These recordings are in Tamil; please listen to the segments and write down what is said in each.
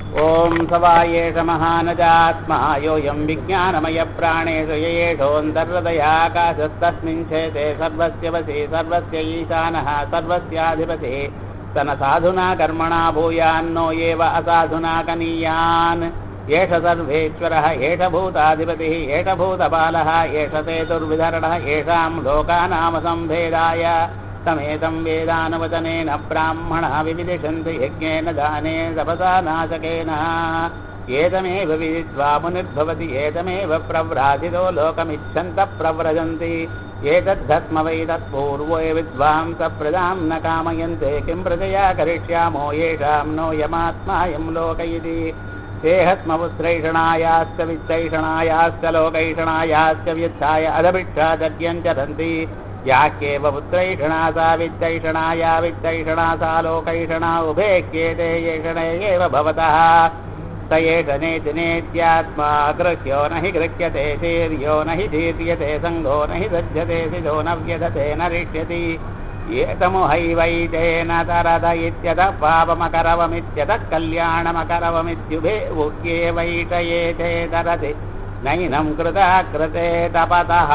ॐ स वा एष महानजात्मा योऽयं विज्ञानमयप्राणेषु येषोऽन्तर्हृदयाकाशस्तस्मिन् चेते सर्वस्य वसि सर्वस्य ईशानः सर्वस्याधिपतिः स न साधुना कर्मणा भूयान्नो एव असाधुना कनीयान् एष सर्वेश्वरः एष भूताधिपतिः एष भूतपालः एष ते दुर्विधरणः येषां लोकानामसम्भेदाय तमेतं वेदानवचनेन ब्राह्मणः विविदिशन्ति यज्ञेन दानेन तपसा नाशकेन एतमेव विदित्वा मुनिर्भवति एतमेव प्रव्राजितो लोकमिच्छन्तः प्रव्रजन्ति एतद्धस्म वै तत्पूर्वो विद्वांस प्रजां न कामयन्ते किं प्रजया करिष्यामो येषां नो यमात्मायं लोक इति देहस्मपुत्रैषणायाश्च वित्तैषणायाश्च लोकैषणायाश्च व्युत्थाय अधभिक्षादर्यञ्चरन्ति याह्येव पुत्रैषणा सा वित्तैषणा या वित्तैषणा सा लोकैषणा उभेक्येते येषणे एव भवतः स एष नेति नेत्यात्मा गृह्यो न हि गृह्यते शीर्यो न हि धीर्यते सङ्गो न हि सज्जते सिजो न व्यधते न रिष्यति एतमुहैवैतेन तरद इत्यतः पापमकरवमित्यतः कल्याणमकरवमित्युभे उह्येवैषयेते तरति नैनं कृता कृते तपतः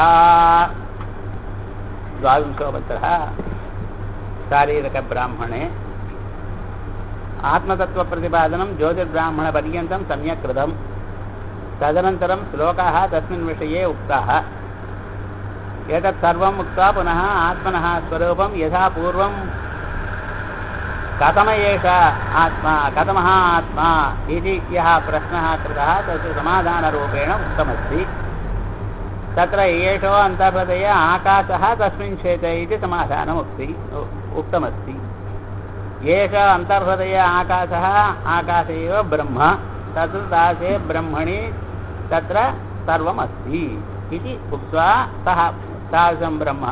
द्वाविंशोपत्रः शारीरकब्राह्मणे आत्मतत्त्वप्रतिपादनं ज्योतिर्ब्राह्मणपर्यन्तं सम्यक् कृतं तदनन्तरं श्लोकाः तस्मिन् विषये उक्ताः एतत् सर्वम् उक्त्वा पुनः आत्मनः स्वरूपं यथा पूर्वं कथम एष आत्मा कथमः आत्मा इति यः प्रश्नः कृतः तस्य समाधानरूपेण उक्तमस्ति तत्र एषो अन्तर्हृदय आकाशः तस्मिन् क्षेत्रे इति समाधानमुक्ति उक्तमस्ति एष अन्तर्हृदय आकाशः आकाश एव ब्रह्म तत्र दासे ब्रह्मणि तत्र सर्वमस्ति इति उक्त्वा सः तादृशं ब्रह्म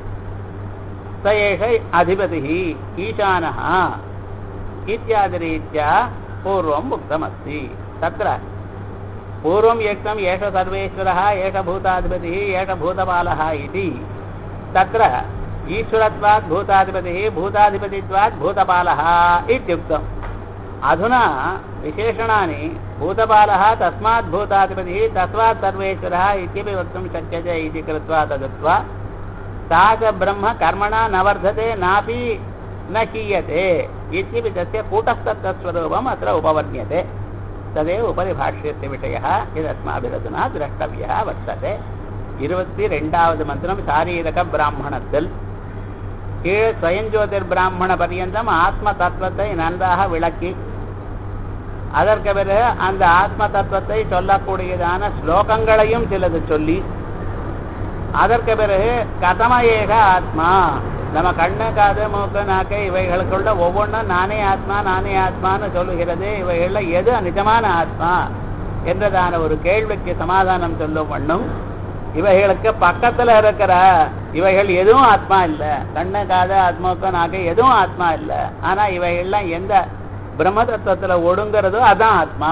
स एष अधिपतिः ईशानः इत्यादिरीत्या पूर्वम् उक्तमस्ति तत्र पूर्वं यक्तम् एष सर्वेश्वरः एष भूताधिपतिः एष भूतपालः इति तत्र ईश्वरत्वात् भूताधिपतिः भूताधिपतित्वात् भूतपालः इत्युक्तम् अधुना विशेषणानि भूतपालः तस्मात् भूताधिपतिः तस्मात् सर्वेश्वरः इत्यपि वक्तुं शक्यते इति कृत्वा तदुक्त्वा सा च ब्रह्म कर्मणा न वर्धते नापि न कीयते इत्यपि तस्य कूटस्थत्वस्वरूपम् अत्र उपवर्ण्यते तदेव उपरि भाष्यस्य विषयः यदस्माभिरधुना द्रष्टव्यः वर्तते இருபத்தி ரெண்டாவது மந்திரம் சாரீரக பிராமணத்தில் கீழே சுயஞ்சோதிர் பிராமண பரியந்தம் ஆத்ம தத்துவத்தை நன்றாக விளக்கி அதற்கு பிறகு அந்த ஆத்ம தத்துவத்தை சொல்லக்கூடியதான ஸ்லோகங்களையும் சிலது சொல்லி அதற்கு பிறகு கதம ஏக ஆத்மா நம்ம கண்ணு காது மூக்கு நாக்கு இவைகளுக்குள்ள ஒவ்வொன்றும் நானே ஆத்மா நானே ஆத்மான்னு சொல்லுகிறது இவைகள்ல எது நிஜமான ஆத்மா என்றதான ஒரு கேள்விக்கு சமாதானம் சொல்லும் வண்ணம் இவைகளுக்கு பக்கத்துல இருக்கிற இவைகள் எதுவும் ஆத்மா இல்ல கண்ணு காது ஆத்மாவுக்கு நாக்கு எதுவும் ஆத்மா இல்ல ஆனா இவைகள்லாம் எந்த பிரம்ம தத்துவத்துல ஒடுங்கிறதோ அதான் ஆத்மா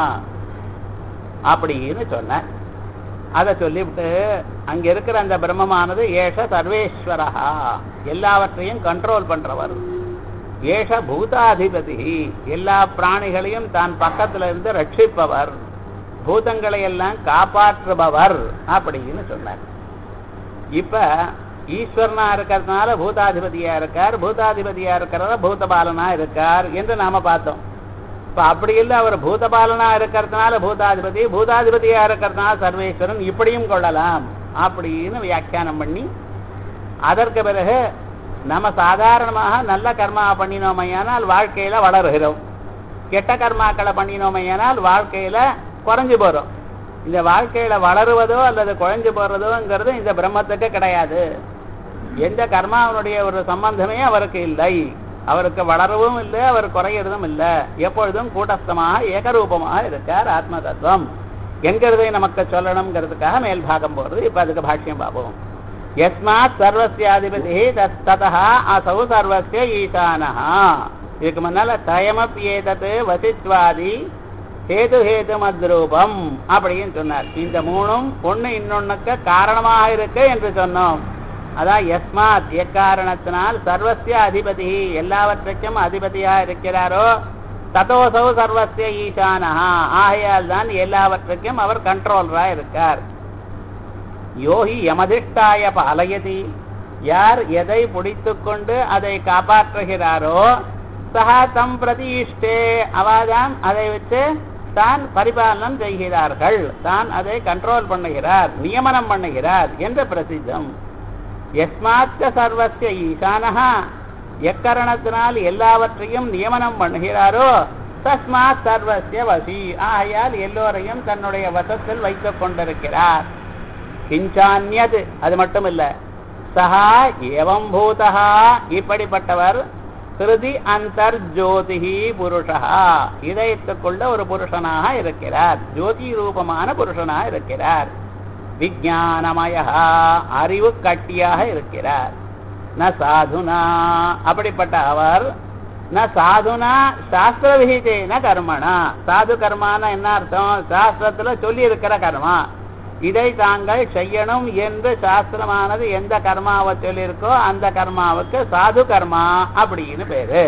அப்படின்னு சொன்ன அதை சொல்லிவிட்டு அங்க இருக்கிற அந்த பிரம்மமானது ஏஷ சர்வேஸ்வரா எல்லாவற்றையும் கண்ட்ரோல் பண்றவர் ஏஷ பூதாதிபதி எல்லா பிராணிகளையும் தான் பக்கத்துல இருந்து ரட்சிப்பவர் பூதங்களை எல்லாம் காப்பாற்றுபவர் அப்படின்னு சொன்னார் இப்ப ஈஸ்வரனா இருக்கிறதுனால பூதாதிபதியா இருக்கார் பூதாதிபதியா இருக்கிறத பூதபாலனா இருக்கார் என்று நாம பார்த்தோம் இப்ப அப்படி இல்லை அவர் பூதபாலனா இருக்கிறதுனால பூதாதிபதி பூதாதிபதியா இருக்கிறதுனால சர்வேஸ்வரன் இப்படியும் கொள்ளலாம் அப்படின்னு வியாக்கியானம் பண்ணி அதற்கு பிறகு நம்ம சாதாரணமாக நல்ல கர்மா பண்ணினோமையானால் வாழ்க்கையில வளர்கிறோம் கெட்ட கர்மாக்களை பண்ணினோமையானால் வாழ்க்கையில குறைஞ்சு போறோம் இந்த வாழ்க்கையில வளருவதோ அல்லது குறைஞ்சு போறதோங்கிறது இந்த பிரம்மத்துக்கு கிடையாது எந்த கர்மாவனுடைய ஒரு சம்பந்தமே அவருக்கு இல்லை அவருக்கு வளரவும் இல்லை அவர் குறையிறதும் இல்லை எப்பொழுதும் கூட்டஸ்தமாக ஏகரூபமாக இருக்கார் ஆத்ம தத்துவம் என்கிறதை நமக்கு சொல்லணுங்கிறதுக்காக மேல் பாகம் போறது இப்ப அதுக்கு பாஷ்யம் பார்ப்போம் எஸ்மாத் சர்வசியாதிபதி ததா அசௌ சர்வசிய ஈசானஹா இதுக்கு முன்னால தயமப்பியேதத்து வசித்வாதி ஹேது ஹேது மத்ரூபம் அப்படின்னு சொன்னார் இந்த மூணும் ஒண்ணு இன்னொன்னுக்கு காரணமாக இருக்கு என்று சொன்னோம் அதான் யஸ்மாத் எக்காரணத்தினால் சர்வசிய அதிபதி எல்லாவற்றுக்கும் அதிபதியா இருக்கிறாரோ ததோசௌ சர்வசிய ஈசானஹா ஆகையால் தான் எல்லாவற்றுக்கும் அவர் கண்ட்ரோலரா இருக்கார் யோகி யமதிஷ்டாய பாலயதி யார் எதை பிடித்துக்கொண்டு அதை காப்பாற்றுகிறாரோ சஹா தம் பிரதிஷ்டே அவாதான் அதை வச்சு தான் பரிபாலனம் செய்கிறார்கள் தான் அதை கண்ட்ரோல் பண்ணுகிறார் நியமனம் பண்ணுகிறார் என்று பிரசித்தம் எஸ்மாத்த சர்வஸ்ய ஈசானஹா எக்கரணத்தினால் எல்லாவற்றையும் நியமனம் பண்ணுகிறாரோ தஸ்மாத் சர்வஸ்ய வசி ஆகையால் எல்லோரையும் தன்னுடைய வசத்தில் வைத்துக் கொண்டிருக்கிறார் கிஞ்சான்யது அது மட்டும் இல்ல சஹா ஏவம் பூதா இப்படிப்பட்டவர் ஹிருதி அந்தர் ஜோதிஹி புருஷா இதயத்துக்குள்ள ஒரு புருஷனாக இருக்கிறார் ஜோதி ரூபமான புருஷனாக இருக்கிறார் விஜயானமய அறிவு கட்டியாக இருக்கிறார் ந சாதுனா அப்படிப்பட்ட அவர் ந சாதுனா சாஸ்திர விகிதேன கர்மனா சாது கர்மானா என்ன அர்த்தம் சாஸ்திரத்துல சொல்லி இருக்கிற கர்மா இதை தாங்கள் செய்யணும் என்று சாஸ்திரமானது எந்த கர்மாவை சொல்லியிருக்கோ அந்த கர்மாவுக்கு சாது கர்மா அப்படின்னு பேரு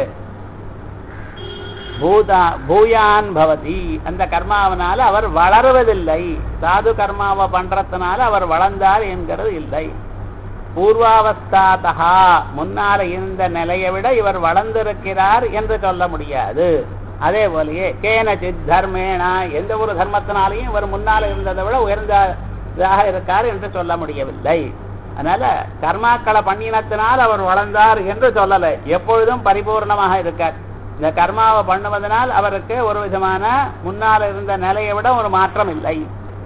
பூதா பூயான் பவதி அந்த கர்மாவனால அவர் வளருவதில்லை சாது கர்மாவை பண்றதுனால அவர் வளர்ந்தார் என்கிறது இல்லை பூர்வாவஸ்தாதா முன்னால இருந்த நிலையை விட இவர் வளர்ந்திருக்கிறார் என்று சொல்ல முடியாது அதே போலயே கேனச்சித் தர்மேனா எந்த ஒரு தர்மத்தினாலையும் இவர் முன்னால இருந்ததை விட உயர்ந்ததாக இருக்கார் என்று சொல்ல முடியவில்லை அதனால கர்மாக்களை பண்ணினத்தினால் அவர் வளர்ந்தார் என்று சொல்லலை எப்பொழுதும் பரிபூர்ணமாக இருக்கார் இந்த கர்மாவை பண்ணுவதனால் அவருக்கு ஒரு விதமான முன்னால் இருந்த நிலையை விட ஒரு மாற்றம் இல்லை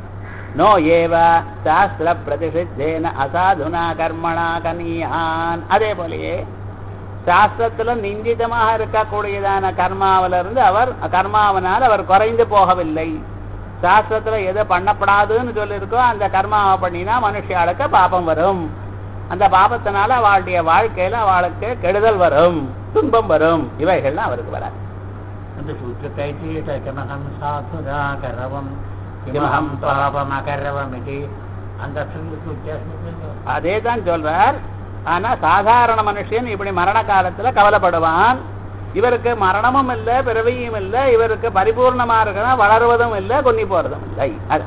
நோ ஏவ சாஸ்திர பிரதிஷித்தேன அசாதுனா கர்மணா கனியான் அதே போலயே சாஸ்திரத்துல நிந்திதமாக இருக்கக்கூடியதான கர்மாவில இருந்து அவர் கர்மாவனால் அவர் குறைந்து போகவில்லை சாஸ்திரத்துல எது பண்ணப்படாதுன்னு சொல்லியிருக்கோ அந்த கர்மாவை பண்ணினா மனுஷியாளுக்கு பாபம் வரும் அந்த பாபத்தினால அவளுடைய வாழ்க்கையில அவளுக்கு கெடுதல் வரும் துன்பம் வரும் இவைகள்லாம் அவருக்கு வராது அந்த சூத்திரத்தைத்தீட்ட கிமகம் சாசுரா கரவம் கிமகம் பாபமகரவம் இது அந்த அர்த்தங்களுக்கு வித்தியாசம் இல்லையோ? அதே தான் சொல்றார் ஆனா சாதாரண மனுஷன் இப்படி மரண காலத்துல கவலைப்படுவான் இவருக்கு மரணமும் இல்லை பிறவியும் இல்லை இவருக்கு பரிபூர்ணமா இருக்கணும் வளருவதும் இல்லை கொன்னி போறதும் இல்லை அது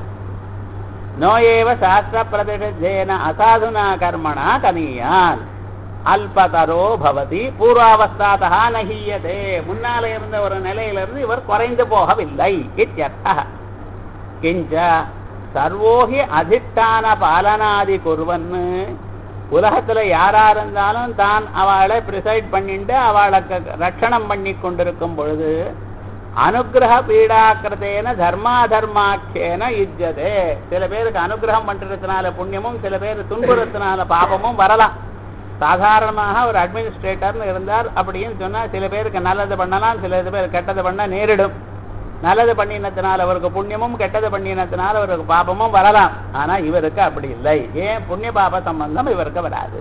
நோயேவ சாஸ்திர பிரதிஷேன அசாதுனா கர்மணா கனியான் அல்பதரோ பவதி பூர்வாவஸ்தாதா நகியதே முன்னால இருந்த ஒரு நிலையிலிருந்து இவர் குறைந்து போகவில்லை இத்தியர்த்தः கிஞ்ச சர்வோகி அதிஷ்டான பாலனாதி குருவன்னு உலகத்துல யாரா இருந்தாலும் தான் அவளை ப்ரிசைட் பண்ணிட்டு அவளுக்கு ரட்சணம் பண்ணி கொண்டிருக்கும் பொழுது அனுகிரக பீடாக்கிருத்தேன தர்மாதர்மாக்கியேன யுஜ்யதே சில பேருக்கு அனுகிரகம் பண்றதுனால புண்ணியமும் சில பேர் துன்புறத்தினால பாபமும் வரலாம் சாதாரணமாக ஒரு அட்மினிஸ்ட்ரேட்டர்னு இருந்தார் அப்படின்னு சொன்னா சில பேருக்கு நல்லது பண்ணலாம் சில பேர் கெட்டது பண்ண நேரிடும் நல்லது பண்ணினத்தினால அவருக்கு புண்ணியமும் கெட்டது பண்ணினத்தினால அவருக்கு பாபமும் வரலாம் ஆனா இவருக்கு அப்படி இல்லை ஏன் புண்ணிய பாப சம்பந்தம் இவருக்கு வராது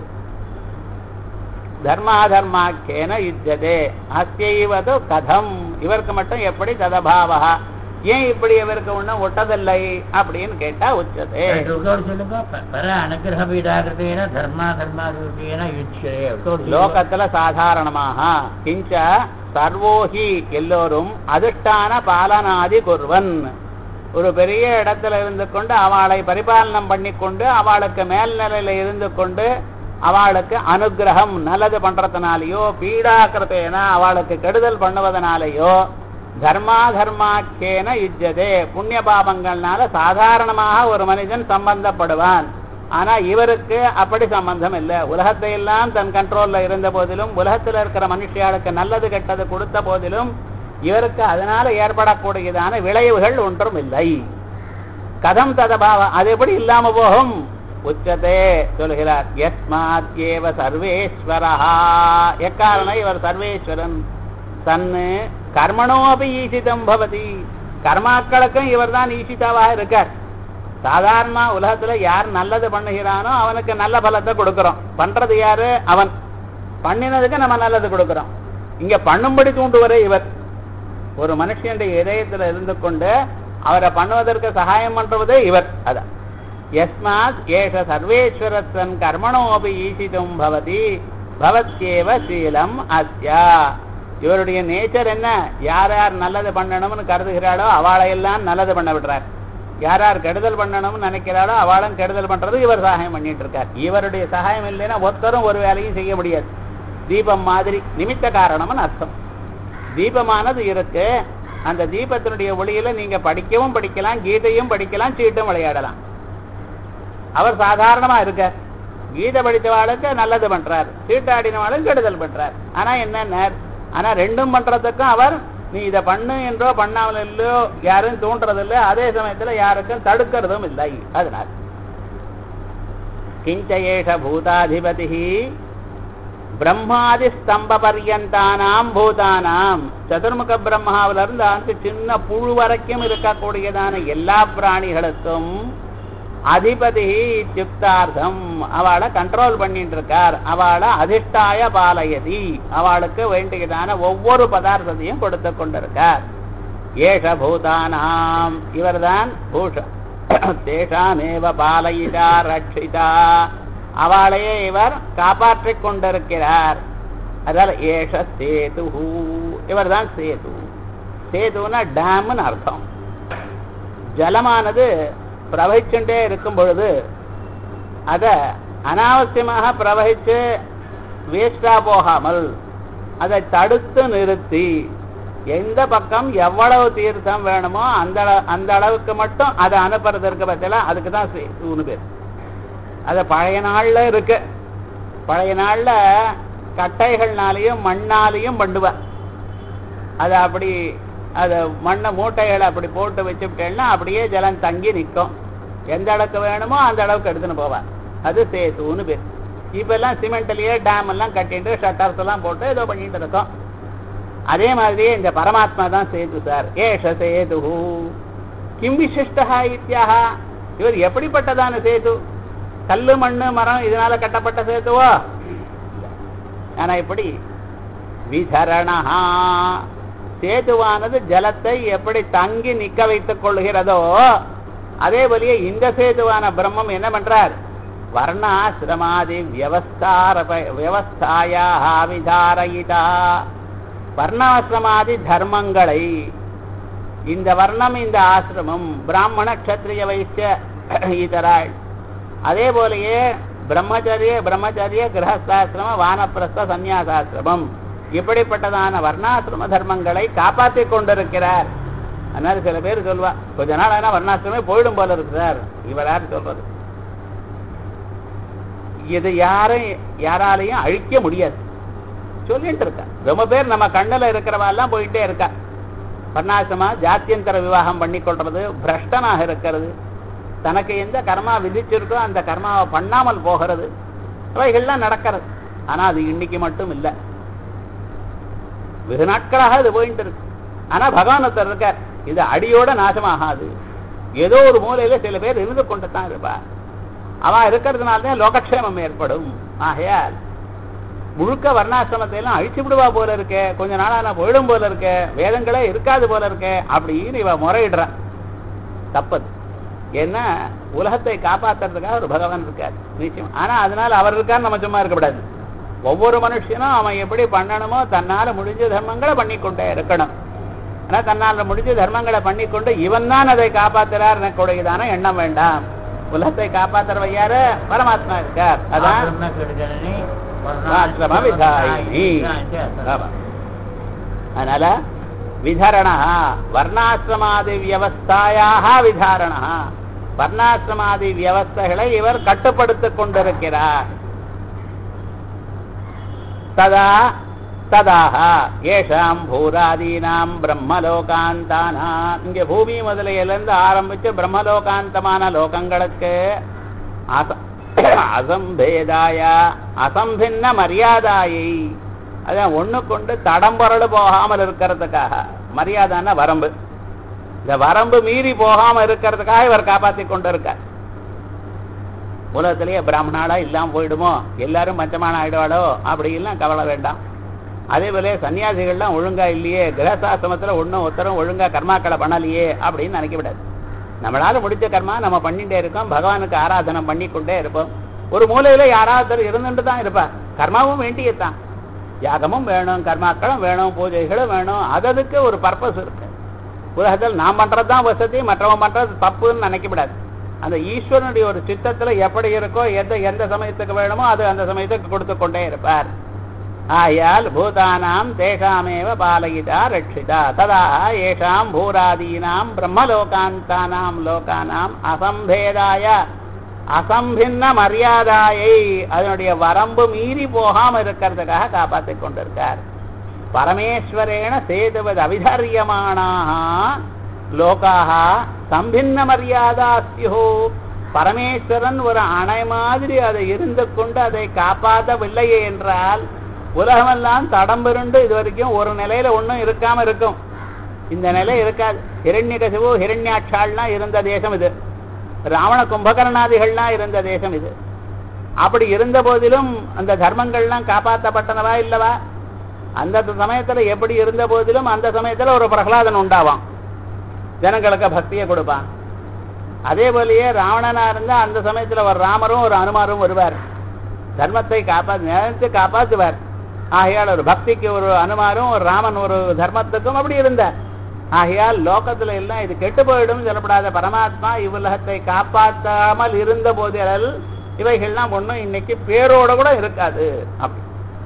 தர்மாதர்மாக்கேன யுஜதே அஸ்யைவது கதம் இவருக்கு மட்டும் எப்படி ததபாவா ஏன் இப்படி இவருக்கு ஒண்ணும் ஒட்டதில்லை அப்படின்னு கேட்டா உச்சதே விட்டோடு சொல்லுங்க ப- பர அனுகிரக பீடாகிருத்தேன தர்மா தர்மாகிருத்தேன யுச்சே விட்டோடு சொல்லுங்க. லோகத்துல சாதாரணமாக கிஞ்ச சர்வோஹி எல்லோரும் அதிஷ்டான பாலனாதி குர்வன் ஒரு பெரிய இடத்துல இருந்து கொண்டு அவளை பரிபாலனம் பண்ணி கொண்டு அவளுக்கு மேல்நிலையில இருந்து கொண்டு அவளுக்கு அனுகிரகம் நல்லது பண்றதுனாலயோ பீடாக்கிருத்தேன அவளுக்கு கெடுதல் பண்ணுவதனாலேயோ தர்மா தர்மாக்கேன யுஜ்ஜதே புண்ணிய பாபங்கள்னால சாதாரணமாக ஒரு மனிதன் சம்பந்தப்படுவான் ஆனா இவருக்கு அப்படி சம்பந்தம் இல்லை உலகத்தை எல்லாம் தன் கண்ட்ரோல்ல இருந்த போதிலும் உலகத்துல இருக்கிற மனுஷியாளுக்கு நல்லது கெட்டது கொடுத்த போதிலும் இவருக்கு அதனால ஏற்படக்கூடியதான விளைவுகள் ஒன்றும் இல்லை கதம் ததபாவ அது எப்படி இல்லாம போகும் உச்சதே சொல்கிறார் யஸ்மாத் ஏவ சர்வேஸ்வரஹா எக்காரணம் இவர் சர்வேஸ்வரன் தன்னு கர்மணோ அப்படி ஈசிதம் பவதி கர்மாக்களுக்கும் இவர் தான் ஈசிதாவாக இருக்கார் சாதாரணமா உலகத்துல யார் நல்லது பண்ணுகிறானோ அவனுக்கு நல்ல பலத்தை கொடுக்கிறோம் பண்றது யாரு அவன் பண்ணினதுக்கு நம்ம நல்லது கொடுக்கிறோம் இங்க பண்ணும்படி தூண்டுவரே இவர் ஒரு மனுஷனுடைய இதயத்துல இருந்து கொண்டு அவரை பண்ணுவதற்கு சகாயம் பண்றதே இவர் அதான் யஸ்மாத் ஏஷ சர்வேஸ்வரத்தன் கர்மணோபி ஈசிதும் பவதி பவத்யேவ சீலம் அஸ்யா இவருடைய நேச்சர் என்ன யார் யார் நல்லது பண்ணணும்னு கருதுகிறாளோ அவளையெல்லாம் நல்லது பண்ண விடுறார் யார் யார் கெடுதல் பண்ணணும்னு நினைக்கிறாளோ அவளும் கெடுதல் பண்றது இவர் சகாயம் பண்ணிட்டு இருக்கார் இவருடைய சகாயம் இல்லைன்னா ஒருத்தரும் ஒரு வேலையும் செய்ய முடியாது தீபம் மாதிரி நிமித்த காரணம்னு அர்த்தம் தீபமானது இருக்கு அந்த தீபத்தினுடைய ஒளியில நீங்க படிக்கவும் படிக்கலாம் கீதையும் படிக்கலாம் சீட்டும் விளையாடலாம் அவர் சாதாரணமா இருக்கார் கீதை படித்தவாளுக்கு நல்லது பண்றார் சீட்டாடினவாளுக்கு கெடுதல் பண்றார் ஆனா என்ன ஆனா ரெண்டும் பண்றதுக்கும் அவர் நீ இதை பண்ணு என்றோ பண்ணாமல் இல்லையோ யாரும் தூண்டுறதில்லை அதே சமயத்துல யாருக்கும் தடுக்கிறதும் இல்லை அதனால் கிஞ்ச ஏஷ பூதாதிபதி பிரம்மாதி ஸ்தம்ப பர்யந்தானாம் பூதானாம் சதுர்முக பிரம்மாவில இருந்து அந்த சின்ன புழு வரைக்கும் இருக்கக்கூடியதான எல்லா பிராணிகளுக்கும் அதிபதி இத்தியுக்தார்த்தம் அவளை கண்ட்ரோல் பண்ணிட்டு இருக்கார் அவளை அதிஷ்டாய பாலயதி அவளுக்கு வேண்டியதான ஒவ்வொரு பதார்த்தத்தையும் கொடுத்து கொண்டிருக்கார் ஏஷ பூதானாம் இவர்தான் பூஷ தேஷாமேவ பாலயிதா ரட்சிதா அவளையே இவர் காப்பாற்றிக் கொண்டிருக்கிறார் அதால ஏஷ சேது இவர்தான் சேது சேதுன்னா டேம்னு அர்த்தம் ஜலமானது பிரவகிச்சுட்டே இருக்கும் பொழுது அதை அனாவசியமாக பிரவகிச்சு வேஸ்டா போகாமல் அதை தடுத்து நிறுத்தி எந்த பக்கம் எவ்வளவு தீர்த்தம் வேணுமோ அந்த அள- அந்த அளவுக்கு மட்டும் அதை அனுப்புறதற்கு பத்தில அதுக்கு தான் சேதுன்னு பேர் அது பழைய நாள்ல இருக்கு பழைய நாள்ல கட்டைகள்னாலையும் மண்ணாலையும் பண்ணுவா அது அப்படி அது மண்ணை மூட்டைகளை அப்படி போட்டு வச்சுட்டேன்னா அப்படியே ஜலம் தங்கி நிற்கும் எந்த அளவுக்கு வேணுமோ அந்த அளவுக்கு எடுத்துன்னு போவா அது சேத்துன்னு பேர் இப்ப எல்லாம் சிமெண்ட்லயே டேம் எல்லாம் கட்டிட்டு ஷட்டர்ஸ் எல்லாம் போட்டு ஏதோ பண்ணிட்டு இருக்கோம் அதே மாதிரியே இந்த பரமாத்மா தான் சேது சார் ஏஷ சேது கிம் விசிஷ்டா இத்தியாக இவர் எப்படிப்பட்டதான சேது கல்லு மண்ணு மரம் இதனால கட்டப்பட்ட சேதுவோ ஆனா இப்படி விதரணா சேதுவானது ஜலத்தை எப்படி தங்கி நிக்க வைத்துக் கொள்கிறதோ அதே போலயே இந்த சேதுவான பிரம்மம் என்ன பண்றார் வர்ணாசிரமாதி வியவஸ்தாரப வியவஸ்தாயா விதாரயிதா வர்ணாசிரமாதி தர்மங்களை இந்த வர்ணம் இந்த ஆசிரமம் பிராமண க்ஷத்ரிய வைசிய இதராள் அதே போலயே பிரம்மச்சரிய பிரம்மச்சரிய கிரகஸ்தாசிரம வானப்பிரஸ்த சந்நியாசாசிரமம் இப்படிப்பட்டதான வர்ணாசிரம தர்மங்களை காப்பாற்றிக் கொண்டிருக்கிறார் அதனால சில பேர் சொல்வா கொஞ்ச நாள் ஆனா வர்ணாசிரமே போயிடும் போல இருக்கு சார் இவர் யார் சொல்றது இது யாரும் யாராலையும் அழிக்க முடியாது சொல்லிட்டு இருக்கா ரொம்ப பேர் நம்ம கண்ணுல இருக்கிறவா எல்லாம் போயிட்டே இருக்கா வர்ணாசிரமா ஜாத்தியந்தர விவாகம் பண்ணி கொள்றது பிரஷ்டனாக இருக்கிறது தனக்கு எந்த கர்மா விதிச்சிருக்கோ அந்த கர்மாவை பண்ணாமல் போகிறது அவைகள்லாம் நடக்கிறது ஆனா அது இன்னைக்கு மட்டும் இல்லை வெகு நாட்களாக இது போயிட்டு இருக்கு ஆனா பகவான் ஒருத்தர் இருக்கார் இது அடியோட நாசமாகாது ஏதோ ஒரு மூலையில சில பேர் இருந்து கொண்டு தான் இருப்பா அவன் இருக்கிறதுனால தான் லோகக்ஷேமம் ஏற்படும் ஆகையால் முழுக்க வர்ணாசிரமத்தை எல்லாம் அழிச்சு விடுவா போல இருக்கே கொஞ்ச நாளா போயிடும் போல இருக்கே வேதங்களே இருக்காது போல இருக்கே அப்படின்னு இவ முறையிடுறான் தப்பது ஏன்னா உலகத்தை காப்பாத்துறதுக்காக ஒரு பகவான் இருக்கார் நிச்சயம் ஆனா அதனால அவர் இருக்கார் நம்ம சும்மா இருக்கக்கூடாது ஒவ்வொரு மனுஷனும் அவன் எப்படி பண்ணணுமோ தன்னால முடிஞ்ச தர்மங்களை பண்ணிக்கொண்டே இருக்கணும் ஆனா தன்னால முடிஞ்ச தர்மங்களை பண்ணிக்கொண்டு இவன் தான் அதை காப்பாத்துறார் கூடியதான எண்ணம் வேண்டாம் உலகத்தை காப்பாத்துறவன் யாரு பரமாத்மா இருக்கார் அதான் ஆசிரம கெடுகலனி, ஆசிரம விதாயினி ஆமா. அதனால விதரணா வர்ணாசிரமாதி வியவஸ்தாயாக விதாரணா வர்ணாசிரமாதி வியவஸ்தைகளை இவர் கட்டுப்படுத்திக் கொண்டிருக்கிறார் ததா ததாக ஏஷாம் பூராதீனாம் பிரம்மலோகாந்தானாம் இங்க பூமி முதலையிலிருந்து ஆரம்பிச்சு பிரம்மலோகாந்தமான லோகங்களுக்கு அச- அசம்பேதாய அசம்பின்ன மரியாதாயை அதான் ஒண்ணு கொண்டு தடம்பொரடு போகாமல் இருக்கிறதுக்காக மரியாதைன்னா வரம்பு இந்த வரம்பு மீறி போகாம இருக்கிறதுக்காக இவர் காப்பாத்தி கொண்டு இருக்கார் உலகத்திலேயே பிராமணாளா இல்லாம போயிடுமோ எல்லாரும் பஞ்சமான ஆயிடுவாளோ அப்படி எல்லாம் கவலை வேண்டாம் அதே போல சன்னியாசிகள்லாம் ஒழுங்கா இல்லையே கிரகசாசிரமத்துல ஒண்ணும் ஒருத்தரும் ஒழுங்கா கர்மாக்களை பண்ணலையே அப்படின்னு நினைக்க விடாது நம்மளால முடிஞ்ச கர்மா நம்ம பண்ணிட்டே இருக்கோம் பகவானுக்கு ஆராதனை பண்ணி கொண்டே இருப்போம் ஒரு மூலையில யாராவது இருந்துட்டு தான் இருப்பார் கர்மாவும் வேண்டியதுதான் யாகமும் வேணும் கர்மாக்களும் வேணும் பூஜைகளும் வேணும் அததுக்கு ஒரு பர்பஸ் இருக்கு உலகத்தில் நான் பண்றது தான் வசதி மற்றவன் பண்றது தப்புன்னு நினைக்கப்படாது அந்த ஈஸ்வரனுடைய ஒரு சித்தத்துல எப்படி இருக்கோ எந்த எந்த சமயத்துக்கு வேணுமோ அது அந்த சமயத்துக்கு கொடுத்து கொண்டே இருப்பார் ஆயால் பூதானாம் தேஷாமேவ பாலயிதா ரட்சிதா ததா ஏஷாம் பூராதீனாம் பிரம்மலோகாந்தானாம் லோகானாம் அசம்பேதாய அசம்பின்ன மரியாதாயை அதனுடைய வரம்பு மீறி போகாம இருக்கிறதுக்காக காப்பாற்றிக் கொண்டிருக்கார் பரமேஸ்வரேண சேதுவது அவிதரியமானாக லோகாக சம்பின்ன மரியாதா ஸ்யோ பரமேஸ்வரன் ஒரு அணை மாதிரி அதை இருந்து கொண்டு அதை காப்பாற்றவில்லையே என்றால் உலகமெல்லாம் தடம் புரண்டு இது வரைக்கும் ஒரு நிலையில ஒண்ணும் இருக்காம இருக்கும் இந்த நிலை இருக்காது ஹிரண்யகசிபு ஹிரண்யாட்சாள்லாம் இருந்த தேசம் இது ராவண கும்பகர்ணாதிகள்லாம் இருந்த தேசம் இது அப்படி இருந்த போதிலும் அந்த தர்மங்கள்லாம் காப்பாற்றப்பட்டனவா இல்லவா அந்த சமயத்துல எப்படி இருந்த போதிலும் அந்த சமயத்துல ஒரு பிரகலாதன் உண்டாவான் ஜனங்களுக்கு பக்தியை கொடுப்பான் அதே போலயே ராவணனா இருந்தா அந்த சமயத்துல ஒரு ராமரும் ஒரு அனுமாரும் வருவார் தர்மத்தை காப்பாத்து நினைத்து காப்பாற்றுவார் ஆகையால் ஒரு பக்திக்கு ஒரு அனுமாரும் ஒரு ராமன் ஒரு தர்மத்துக்கும் அப்படி இருந்தார் ஆகையால் லோகத்துல எல்லாம் இது கெட்டு போயிடும் சொல்லப்படாத பரமாத்மா இவ்வுலகத்தை காப்பாற்றாமல் இருந்த போதில் இவைகள்லாம் ஒண்ணும் இன்னைக்கு பேரோட கூட இருக்காது அப்படி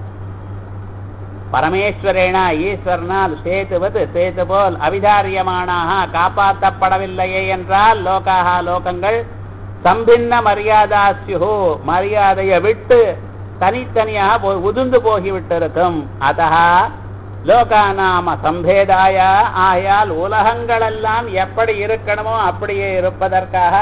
பரமேஸ்வரேனா ஈஸ்வரனால் சேத்துவது சேத்து போல் அவிதாரியமானாக காப்பாற்றப்படவில்லையே என்றால் லோகாக லோகங்கள் சம்பின்ன மரியாதாஸ்யு மரியாதையை விட்டு தனித்தனியாக போ- உதிர்ந்து போகிவிட்டிருக்கும் அதா லோகானாம சம்பேதாய ஆயால் உலகங்களெல்லாம் எப்படி இருக்கணுமோ அப்படியே இருப்பதற்காக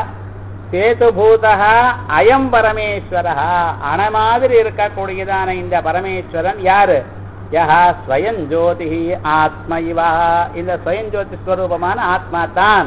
சேதுபூதா அயம் பரமேஸ்வரா அணை மாதிரி இருக்கக்கூடியதான இந்த பரமேஸ்வரன் யாரு யஹா ஸ்வயம் ஜோதி ஆத்ம இவா இந்த ஸ்வயம் ஜோதி ஸ்வரூபமான ஆத்மா தான்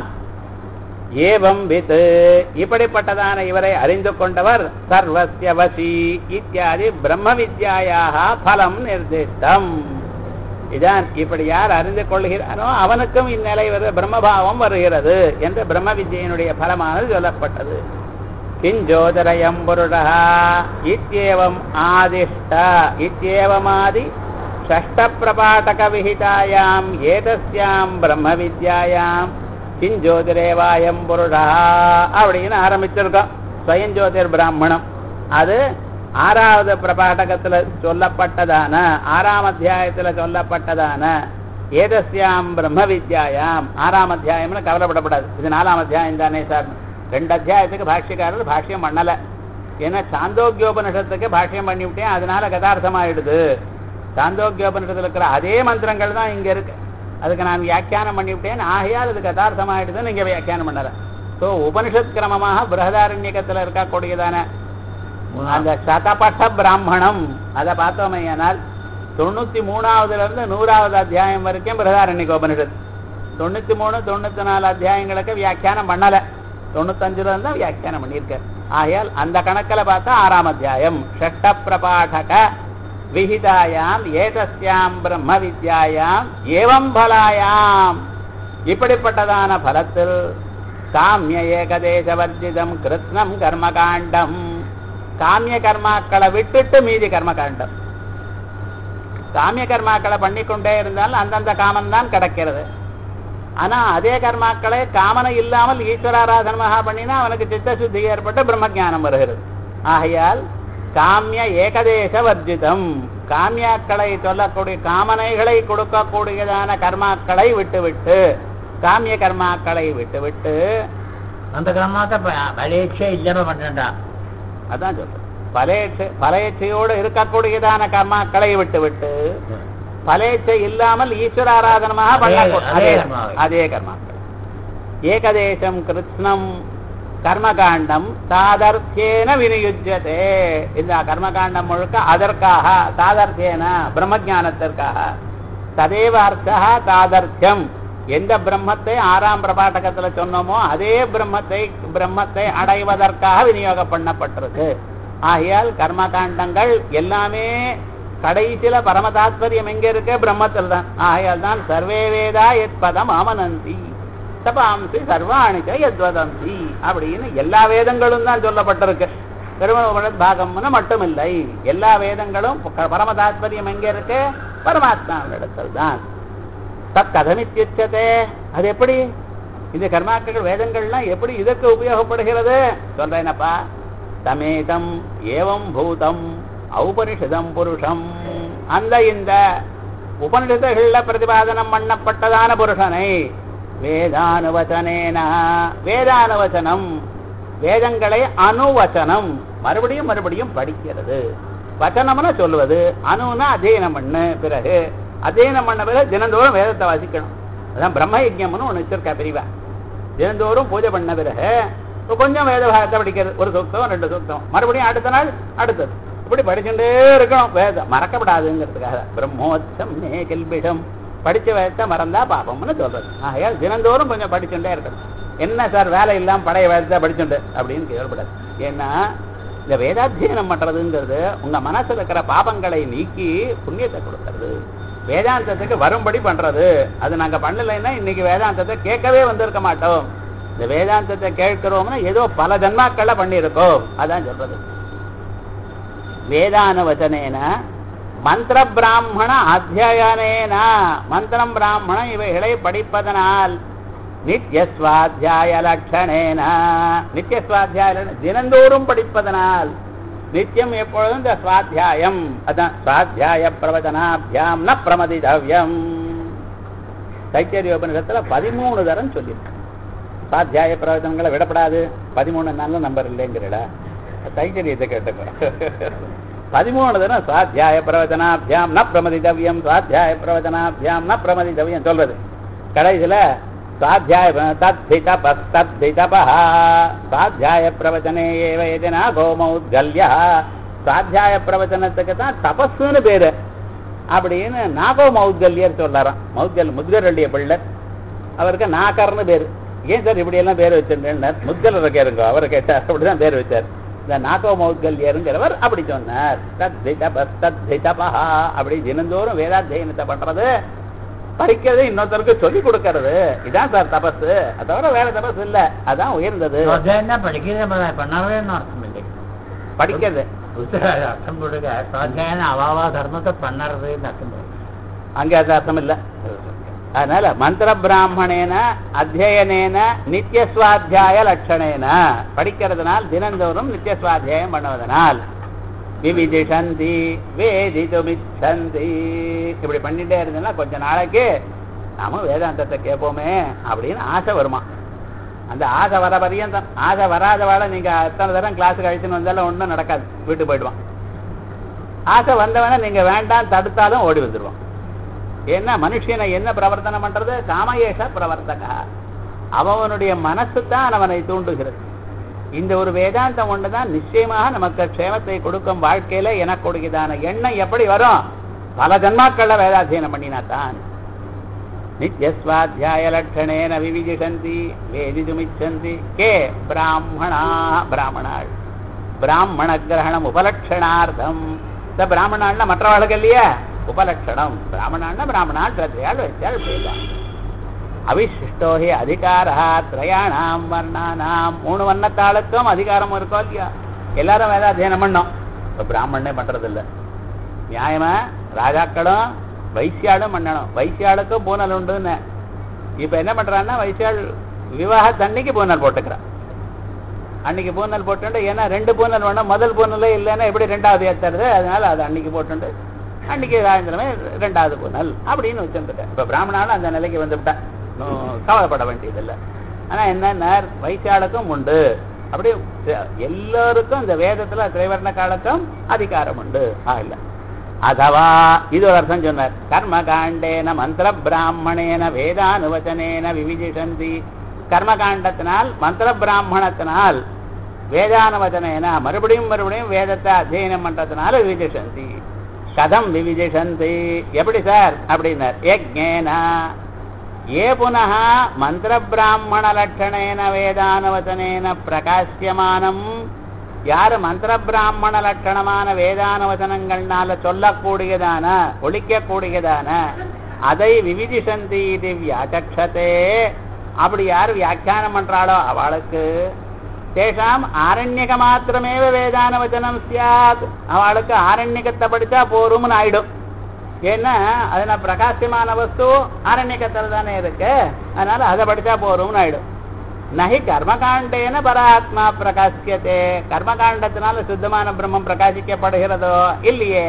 ஏவம் வித் இப்படிப்பட்டதான இவரை அறிந்து கொண்டவர் சர்வஸ்ய வசி இத்தியாதி பிரம்ம வித்யாயாக பலம் நிர்திஷ்டம் இதான் இப்படி யார் அறிந்து கொள்கிறானோ அவனுக்கும் இந்நிலை வரு பிரம்மபாவம் வருகிறது என்று பிரம்ம வித்யினுடைய பலமானது சொல்லப்பட்டது கிஞ்சோதரயம் புருடா இத்தியேவம் ஆதிஷ்ட இத்தியேவமாதி ஷஷ்டப்பிரபாட்டக விஹிதாயாம் ஏதஸ்யாம் பிரம்ம வித்யாயாம் கிஞ்சோதிரேவாயம் புருடா அப்படின்னு ஆரம்பிச்சிருக்கோம் ஸ்வயஞ்சோதிர் பிராமணம் அது ஆறாவது பிரபாடகத்துல சொல்லப்பட்டதான ஆறாம் அத்தியாயத்துல சொல்லப்பட்டதான ஏதஸ்யாம் பிரம்ம வித்யாயாம் ஆறாம் அத்தியாயம்னு கவலைப்படப்படாது இது நாலாம் அத்தியாயம் தானே சார் ரெண்டு அத்தியாயத்துக்கு பாஷ்யக்காரர் பாஷ்யம் பண்ணல ஏன்னா சாந்தோக்கியோபனிஷத்துக்கு பாஷ்யம் பண்ணிவிட்டேன் அதனால கதார்த்தமாயிடுது சாந்தோக்கியோபனிஷத்துல இருக்கிற அதே மந்திரங்கள் தான் இங்க இருக்கு அதுக்கு நான் வியாக்கியானம் பண்ணிவிட்டேன் ஆகையால் அது கதார்த்தமாயிடுதுன்னு இங்க வியாக்கியானம் பண்ணல ஸோ உபனிஷத் கிரமமாக பிரகதாரண்யக்கத்துல இருக்கக்கூடியதான அந்த சதபட்ட பிராமணம் அதை பார்த்தோமையானால் தொண்ணூத்தி மூணாவதுல இருந்து நூறாவது அத்தியாயம் வரைக்கும் பிரதாரண்யக உபனிஷத் தொண்ணூத்தி மூணு தொண்ணூத்தி நாலு அத்தியாயங்களுக்கு வியாக்கியானம் பண்ணல தொண்ணூத்தஞ்சுல இருந்தா வியாக்கியானம் பண்ணியிருக்க ஆகையால் அந்த கணக்குல பார்த்தா ஆறாம் அத்தியாயம் ஷஷ்ட பிரபாடக விஹிதாயாம் ஏதஸ்யாம் பிரம்ம வித்யாயாம் ஏவம் பலாயாம் இப்படிப்பட்டதான பலத்தில் காமிய ஏகதேச வர்ஜிதம் கிருத்னம் கர்மகாண்டம் காமிய கர்மாக்களை விட்டுட்டு மீதி கர்மகாண்டம் காமிய கர்மாக்களை பண்ணிக்கொண்டே இருந்தாலும் அந்தந்த காமன் தான் கிடைக்கிறது ஆனா அதே கர்மாக்களை காமனை இல்லாமல் ஈஸ்வராராதனமாக பண்ணினா அவனுக்கு சித்த சுத்தி ஏற்பட்டு பிரம்ம ஞானம் வருகிறது ஆகையால் காமிய ஏகதேச வர்ஜிதம் காமியாக்களை சொல்லக்கூடிய காமனைகளை கொடுக்கக்கூடியதான கர்மாக்களை விட்டுவிட்டு காமிய கர்மாக்களை விட்டுவிட்டு அந்த கிரமத்தை பலேட்சை இல்லாம பண்ணண்டா அதான் சொல்றேன் பலேட்சை பலேட்சையோடு இருக்கக்கூடியதான கர்மாக்களை விட்டுவிட்டு பலேட்சை இல்லாமல் ஈஸ்வர ஆராதனமாக அதே- பண்ண அதே அதே கர்மாவை. அதே கர்மாக்கள் ஏகதேசம் கிருத்னம் கர்மகாண்டம் தாதர்த்தியேன விநியுஜ்யதே இந்த கர்மகாண்டம் முழுக்க அதற்காக தாதர்த்தியேன பிரம்மஜானத்திற்காக ததேவ அர்த்தா தாதர்த்தியம் எந்த பிரம்மத்தை ஆறாம் பிரபாட்டகத்துல சொன்னோமோ அதே பிரம்மத்தை பிரம்மத்தை அடைவதற்காக விநியோகம் பண்ணப்பட்டிருக்கு ஆகையால் கர்மகாண்டங்கள் எல்லாமே கடைசியில பரம தாத்பரியம் எங்க இருக்கு பிரம்மத்தில் தான் ஆகையால் தான் சர்வே வேதா எத் பதம் ஆமனந்தி தபாம்சி சர்வாணிச்ச எத்வதந்தி அப்படின்னு எல்லா வேதங்களும் தான் சொல்லப்பட்டிருக்கு பிரம்ம உபனிஷத் பாகம்னு மட்டும் இல்லை எல்லா வேதங்களும் ப- பரம தாத்பரியம் எங்க இருக்கு பரமாத்மாவிடத்தில் தான் தத் கதமித்யுச்சதே அது எப்படி இந்த கர்மாக்கள் வேதங்கள்லாம் எப்படி இதற்கு உபயோகப்படுகிறது சொல்றேனப்பா தமேதம் ஏவம் பூதம் ஔபனிஷதம் புருஷம் அந்த இந்த உபனிஷத்துகள்ல பிரதிபாதனம் பண்ணப்பட்டதான புருஷனை வேதானுவச்சனேன வேதானுவச்சனம் வேதங்களை அனுவச்சனம் மறுபடியும் மறுபடியும் படிக்கிறது வச்சனம்னு சொல்லுவது அணுனா அध्यயனம் பண்ணு பிறகு அध्यயனம் பண்ண பிறகு தினந்தோறும் வேதத்தை வாசிக்கணும் அதான் பிரம்ம யஜ்யம்னு ஒன்று வச்சிருக்கா பிரிவா தினந்தோறும் பூஜை பண்ண பிறகு இப்ப கொஞ்சம் வேத பாகத்தை படிக்கிறது ஒரு சூக்தம் ரெண்டு சூக்தம் மறுபடியும் அடுத்த நாள் அடுத்தது இப்படி படிச்சுட்டே இருக்கணும் வேதம் மறக்கப்படாதுங்கிறதுக்காக பிரம்மோத்தம் நே கல்பிடம் படிச்ச வேதத்தை மறந்தா பாப்பம்னு சொல்றது ஆகையால் தினந்தோறும் கொஞ்சம் படிச்சுட்டே இருக்கணும் என்ன சார் வேலை இல்லாம பழைய வேதத்தை படிச்சுண்டு அப்படின்னு கேள்விப்படாது ஏன்னா இந்த வேதாத்தியனம் பண்றதுங்கிறது உங்க மனசுல இருக்கிற பாபங்களை நீக்கி புண்ணியத்தை கொடுக்கறது வேதாந்தத்துக்கு வரும்படி பண்றது அது நாங்க பண்ணலைன்னா இன்னைக்கு வேதாந்தத்தை கேட்கவே வந்திருக்க மாட்டோம் இந்த வேதாந்தத்தை கேட்கிறோம்னா ஏதோ பல ஜன்மாக்கள்ல பண்ணியிருக்கோம் அதான் சொல்றது வேதானவச்சனேன மந்திர பிராமண அத்தியாயனேன மந்திரம் பிராமணம் இவைகளை படிப்பதனால் நித்தியஸ்வாத்தியாய லட்சணேன நித்தியஸ்வாத்தியாய லட்சணம் தினந்தோறும் படிப்பதனால் நித்தியம் எப்பொழுதும் இந்த சுவாத்தியாயம் அதான் சுவாத்தியாய பிரவச்சனாபியாம் ந பிரமதிதவ்யம் தைத்தரிய உபநிஷத்துல பதிமூணு தரம் சொல்லியிருக்கு சுவாத்தியாய பிரவச்சனங்களை விடப்படாது பதிமூணு நல்ல நம்பர் இல்லைங்கிறடா தைத்தரியத்தை கேட்டுக்கோ பதிமூணு தரம் சுவாத்தியாய பிரவச்சனாபியாம் ந பிரமதிதவ்யம் சுவாத்தியாய பிரவச்சனாபியாம் ந பிரமதிதவ்யம் சொல்றது கடைசியில स्वाध्याय तद्धितपस्तद्धितपः स्वाध्याय பிரவச்சனே ஏவ எதினா கோமௌத்கல்யா சுவாத்தியாய பிரவச்சனத்துக்கு தான் தபஸ்ன்னு பேரு அப்படின்னு நாகோ மௌத்கல்யர் சொல்றாராம் மௌத்கல் முத்கரண்டிய பிள்ளை அவருக்கு நாகர்னு பேரு ஏன் சார் இப்படி எல்லாம் பேர் வச்சிருந்தேன் முத்கலர் கேருங்க அவரை கேட்டார் அப்படிதான் பேர் வச்சார் இந்த நாகோ மௌத்கல்யருங்கிறவர் அப்படி சொன்னார் தத்திதபஸ் தத்திதபா அப்படி தினந்தோறும் வேதாத்தியனத்தை பண்றது படிக்கிறது இன்னொருத்தருக்கு சொல்லி கொடுக்கறது இதான் சார் தபஸ் அதை தவிர வேற தபஸ் இல்ல அதான் உயர்ந்தது சுவாத்தியாயம் படிக்கிறது பண்ணாவேன்னு அர்த்தம் இல்லை படிக்கிறது அர்த்தம் கொடுக்க சுவாத்தியாயம் அவாவா தர்மத்தை பண்ணறதுன்னு அர்த்தம் போடுங்க. அங்க அது அர்த்தம் இல்ல அதனால மந்திர பிராமணேன அத்தியனேன நித்திய சுவாத்தியாய லட்சணேன படிக்கிறதுனால் தினந்தோறும் நித்திய சுவாத்தியாயம் பண்ணுவதனால் விவிதிஷந்தி வேதிதுமிச்சந்தி இப்படி பண்ணிட்டே இருந்தேன்னா கொஞ்ச நாளைக்கு நாம வேதாந்தத்தை கேட்போமே அப்படின்னு ஆசை வருமா அந்த ஆசை வர பரியந்தம் ஆசை வராதவாட நீங்க எத்தனை தரம் கிளாஸுக்கு அழிச்சுன்னு வந்தாலும் ஒன்றும் நடக்காது வீட்டுக்கு போயிடுவான் ஆசை வந்தவன நீங்க வேண்டாம் தடுத்தாலும் ஓடி வந்துடுவான் ஏன்னா மனுஷனை என்ன பிரவர்த்தனம் பண்றது காமயேஷ பிரவர்த்தக அவனுடைய மனசு தான் அவனை தூண்டுகிறது இந்த ஒரு வேதாந்தம் ஒன்றுதான் நிச்சயமாக நமக்கு க்ஷேமத்தை கொடுக்கும் வாழ்க்கையில எனக்கு கொடுக்குதான எண்ணம் எப்படி வரும் பல ஜன்மாக்கள்ல வேதாத்தியனம் பண்ணினாத்தான் நித்யஸ்வாத்தியாய லட்சணேன விவிதிஷந்தி வேதிதுமிச்சந்தி கே பிராமணா பிராமணாள் பிராமண கிரகணம் உபலட்சணார்த்தம் இந்த பிராமணாள்னா மற்றவாளுக்கு இல்லையா உபலட்சணம் பிராமணாள்னா பிராமணாள் பிரத்யாள் வச்சாள் பேதான் அவிசிஷ்டோ ஹி அதிகாரா திரயாணாம் வர்ணானாம் மூணு வண்ணத்தாளுக்கும் அதிகாரம் இருக்கோ இல்லையா எல்லாரும் வேதாத்தியனம் பண்ணோம் இப்ப பிராமணனே பண்றது இல்ல நியாயமா ராஜாக்களும் வைசியாளும் பண்ணணும் வைசியாளுக்கும் பூனல் உண்டுன்னு இப்ப என்ன பண்றான்னா வைசியாள் விவாகத்தன்னைக்கு பூனல் போட்டுக்கிறான் அன்னைக்கு பூனல் போட்டுண்டு ஏன்னா ரெண்டு பூனல் வேணும் முதல் பூனலே இல்லைன்னா எப்படி ரெண்டாவது ஏத்துறது அதனால அது அன்னைக்கு போட்டுண்டு அன்னைக்கு சாயந்தரமே ரெண்டாவது பூனல் அப்படின்னு வச்சுருந்துட்டேன் இப்ப பிராமணாலும் அந்த நிலைக்கு வந்துவிட்டேன் இன்னும் கவலைப்பட வேண்டியதில்லை ஆனா என்னன்னா வைசியாளுக்கும் உண்டு அப்படி எல்லாருக்கும் இந்த வேதத்துல திரைவர்ண காலக்கும் அதிகாரம் உண்டு ஆ இல்ல அதவா இது ஒரு அர்த்தம் சொன்னார் கர்ம காண்டேன மந்திர பிராமணேன வேதானுவச்சனேன விவிஜிஷந்தி கர்மகாண்டத்தினால் மந்திர பிராமணத்தினால் வேதானுவச்சனேன மறுபடியும் மறுபடியும் வேதத்தை அத்தியனம் பண்றதுனால விவிஜிஷந்தி கதம் விவிஜிஷந்தி எப்படி சார் அப்படின்னார் யஜ்ஞேனா ஏ புனः மந்திரபிராமணலட்சணேன வேதானவச்சனேன பிரகாசியமானம் யாரு மந்திரபிராமண லட்சணமான வேதானவச்சனங்கள்னால சொல்லக்கூடியதான ஒழிக்கக்கூடியதான அதை விவிதிஷந்தி இது வியாச்சக்ஷதே அப்படி யார் வியாக்கியானம் பண்றாளோ அவளுக்கு தேஷாம் ஆரண்யக மாத்திரமேவ வேதான வச்சனம் சியாத் அவளுக்கு ஆரண்யகத்தை படிச்சா போரும்னு ஆயிடும் ஏன்னா அதுல பிரகாசியமான வஸ்து ஆரண்யகத்தில் தானே இருக்கு அதனால அதை படிச்சா போரும்னு ஆயிடும் நகி கர்மகாண்டேன பராத்மா பிரகாசிக்கத்தே கர்மகாண்டத்தினால சுத்தமான பிரம்மம் பிரகாசிக்கப்படுகிறதோ இல்லையே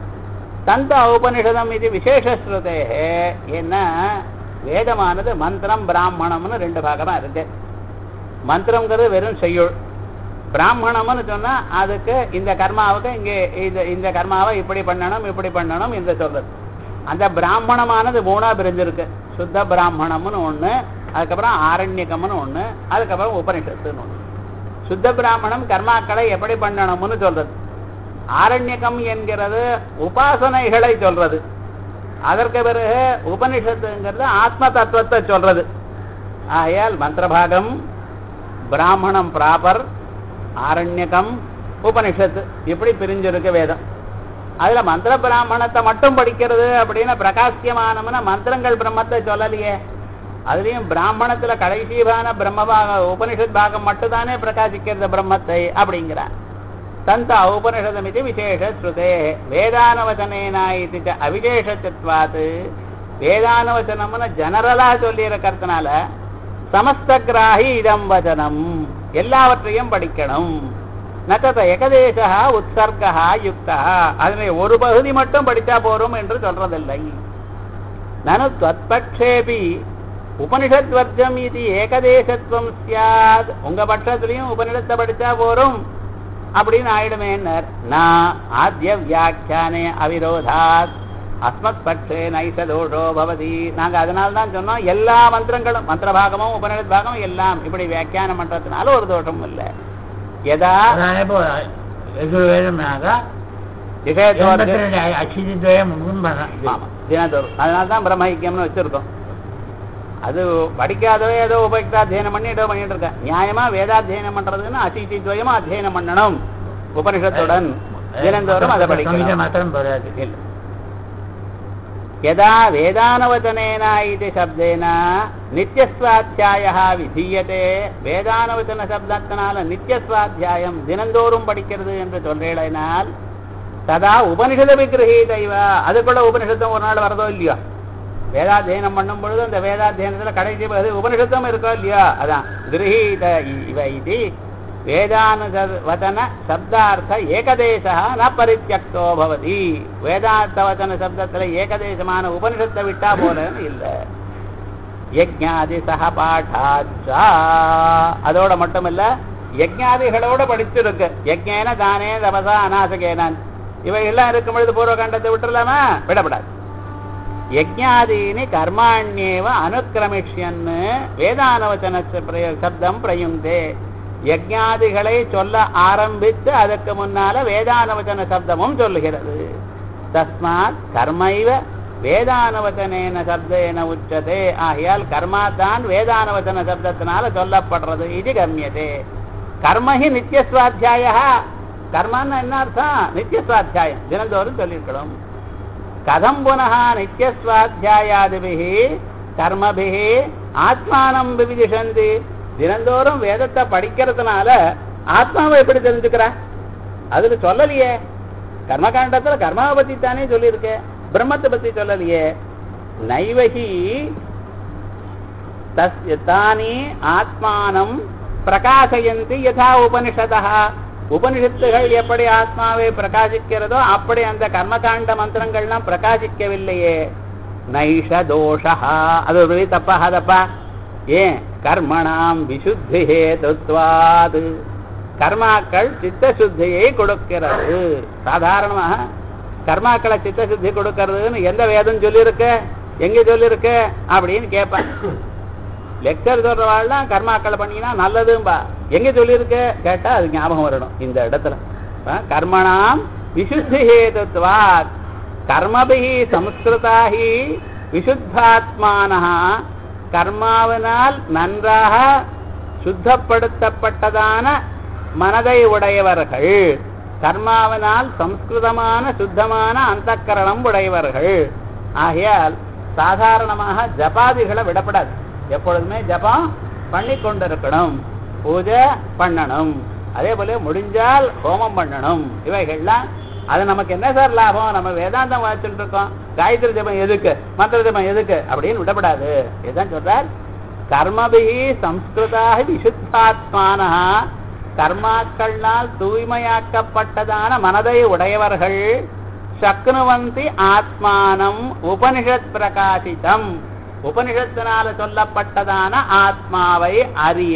தந்த உபனிஷதம் இது விசேஷ ஸ்ருதே என்ன வேதமானது மந்திரம் பிராமணம்னு ரெண்டு பாகமா இருக்கு மந்திரங்கிறது வெறும் செய்யுள் பிராமணம்னு சொன்னா அதுக்கு இந்த கர்மாவுக்கு இங்கே இது இந்த கர்மாவை இப்படி பண்ணணும் இப்படி பண்ணணும் இந்த சொல்றது அந்த பிராமணமானது மூணா பிரிஞ்சிருக்கு சுத்த பிராமணம்னு ஒண்ணு அதுக்கப்புறம் ஆரண்யகம்னு ஒண்ணு அதுக்கப்புறம் உபனிஷத்துன்னு ஒண்ணு சுத்த பிராமணம் கர்மாக்களை எப்படி பண்ணணும்னு சொல்றது ஆரண்யகம் என்கிறது உபாசனைகளை சொல்றது அதற்கு பிறகு உபனிஷத்துங்கிறது ஆத்ம தத்துவத்தை சொல்றது ஆகையால் மந்திரபாகம் பிராமணம் ப்ராப்பர் ஆரண்யகம் உபனிஷத்து இப்படி பிரிஞ்சிருக்கு வேதம் அதுல மந்திர பிராமணத்தை மட்டும் படிக்கிறது அப்படின்னு பிரகாசியமானம்னா மந்திரங்கள் பிரம்மத்தை சொல்லலையே அதுலயும் பிராமணத்துல கடைசியான பிரம்மபாக உபனிஷத் பாகம் மட்டும்தானே பிரகாசிக்கிறது பிரம்மத்தை அப்படிங்கிறார் தந்த உபனிஷதம் இது விசேஷ ஸ்ருதே வேதானவச்சனேனா இது ச அவிசேஷத்துவாத் வேதானவச்சனம்னு ஜெனரலா சொல்லி இருக்கிறதுனால சமஸ்தகிராகி இதம் வச்சனம் எல்லாவற்றையும் படிக்கணும் நச்சத ஏகதேசா உற்சர்கா யுக்தா அதனை ஒரு பகுதி மட்டும் படித்தா போரும் என்று சொல்றதில்லை நனு त्वत्पक्षेपि உபனிஷத் வர்க்கம் இது ஏகதேசத்துவம் சியாத் உங்க பட்சத்திலையும் உபனிஷத்தை படிச்சா போரும் அப்படின்னு ஆயிடுமேன்னர் நான் ஆத்திய வியாக்கியானே அவிரோதாத் அஸ்மத் பட்சே நைச தோஷோ பவதி நாங்க அதனால தான் சொன்னோம் எல்லா மந்திரங்களும் மந்திர பாகமும் உபனிஷத் பாகமும் எல்லாம் இப்படி வியாக்கியானம் பண்றதுனால ஒரு தோஷமும் இல்லை எதா அதான் இப்போ யஜுர்வேதம்னாக விஷயத்தோடு எண்பத்தி ரெண்டு அச்சிதித்வயம் பண்ணலாம் ஆமா தினந்தோறும் அதனால தான் பிரம்மஹிக்கியம்னு வச்சிருக்கோம் அது படிக்காதவே ஏதோ உபயுக்தா அத்தியனம் பண்ணி ஏதோ பண்ணிட்டு இருக்கேன் நியாயமா வேதாத்தியனம் பண்றதுன்னா அசிதித்வயமா அத்தியனம் பண்ணணும் உபனிஷத்துடன் தினந்தோறும் அதை சங்கீதம் படிக்கணும் மாத்திரம் போதாது இல்ல. यदा वेदानवचनेन इति शब्देन நித்தியஸ்வாத்தியாய விதீயதே வேதானவச்சன சப்தத்தினால நித்தியஸ்வாத்தியாயம் தினந்தோறும் படிக்கிறது என்று சொல்றேனால் ததா உபனிஷத விக்கிரகீதைவ அதுக்குள்ள உபனிஷத்தம் ஒரு நாள் வரதோ இல்லையோ வேதாத்தியனம் பண்ணும் பொழுது அந்த வேதாத்தியனத்துல கடைசி பகுதி உபனிஷத்தம் இருக்கோ இல்லையோ அதான் கிரகீத இவ இது வேதானுவச்சன சப்தார்த்த ஏகதேசா ந பரித்தியக்தோ பவதி வேதார்த்த வச்சன சப்தத்துல ஏகதேசமான உபனிஷத்தை விட்டா போலன்னு இல்லை யஜ்ஞாதி சக பாட்டாச்சா அதோட மட்டும் இல்ல யஜ்ஞாதிகளோட படிச்சிருக்கு யஜ்ஞேன தானே தபசா அநாசகேனான் இவைகள்லாம் இருக்கும் பொழுது பூர்வ கண்டத்தை விட்டுறலாமா விடப்படாது யஜ்ஞாதீனி கர்மாண்யேவ அனுக்கிரமிஷ்யன்னு வேதானவச்சன பிரய- சப்தம் பிரயுங்கே யஜ்ஞாதிகளை சொல்ல ஆரம்பித்து அதற்கு முன்னால வேதானவச்சன சப்தமும் சொல்லுகிறது தஸ்மாத் கர்மைவ வேதானவச்சனேன சப்தேன உச்சதே ஆகையால் கர்மா தான் வேதானவச்சன சப்தத்தினால சொல்லப்படுறது இது கம்யதே கர்மஹி நித்தியஸ்வாத்தியாய கர்மான்னு என்ன அர்த்தம் நித்தியஸ்வாத்தியாயம் தினந்தோறும் சொல்லியிருக்கணும் கதம் புனः நித்தியஸ்வாத்தியாயாதிபிः கர்மபிः ஆத்மானம் விவிதிஷந்தி தினந்தோறும் வேதத்தை படிக்கிறதுனால ஆத்மாவை எப்படி தெரிஞ்சுக்கிறா அதுல சொல்லலையே கர்மகாண்டத்துல கர்மாவை பத்தி தானே சொல்லியிருக்க பிரம்மத்தை பத்தி சொல்லலையே நைவகி தஸ்ய தானி ஆத்மானம் பிரகாசயந்தி யதா உபனிஷதः உபனிஷத்துகள் எப்படி ஆத்மாவை பிரகாசிக்கிறதோ அப்படி அந்த கர்மகாண்ட மந்திரங்கள்லாம் பிரகாசிக்கவில்லையே நைஷ தோஷா அது ஒரு வழி தப்பா தப்பா ஏன் கர்மணாம் விசுத்தி ஹேதுத்வாது கர்மாக்கள் சித்த சுத்தியை கொடுக்கிறது சாதாரணமாக கர்மாக்களை சித்த சுத்தி கொடுக்கறதுன்னு எந்த வேதம் சொல்லியிருக்கு எங்க சொல்லியிருக்கு அப்படின்னு கேட்பேன் லெக்சர் சொல்றவாள்லாம் கர்மாக்களை பண்ணினா நல்லதும்பா எங்க சொல்லியிருக்கு கேட்டா அது ஞாபகம் வரணும் இந்த இடத்துல ஆ, கர்மணாம் விசுத்தி ஹேதுத்வாத் கர்மபிஹி சம்ஸ்கிருதாஹி விசுத்தாத்மானஹா கர்மாவினால் நன்றாக சுத்தப்படுத்தப்பட்டதான மனதை உடையவர்கள் கர்மாவினால் சம்ஸ்கிருதமான சுத்தமான அந்தக்கரணம் உடையவர்கள் ஆகையால் சாதாரணமாக ஜபாதிகளை விடப்படாது எப்பொழுதுமே ஜபம் பண்ணி கொண்டிருக்கணும் பூஜை பண்ணணும் அதே போல முடிஞ்சால் ஹோமம் பண்ணணும் இவைகள்லாம் அது நமக்கு என்ன சார் லாபம் நம்ம வேதாந்தம் வாசிச்சுட்டு இருக்கோம் காயத்ரி ஜபம் எதுக்கு மந்திர ஜபம் எதுக்கு அப்படின்னு விடப்படாது இதுதான் சொல்றார் கர்மபிகி சம்ஸ்கிருதாக விசுத்தாத்மான கர்மாக்கள்னால் தூய்மையாக்கப்பட்டதான மனதை உடையவர்கள் சக்னுவந்தி ஆத்மானம் உபனிஷத் பிரகாசிதம் உபனிஷத்தினால சொல்லப்பட்டதான ஆத்மாவை அறிய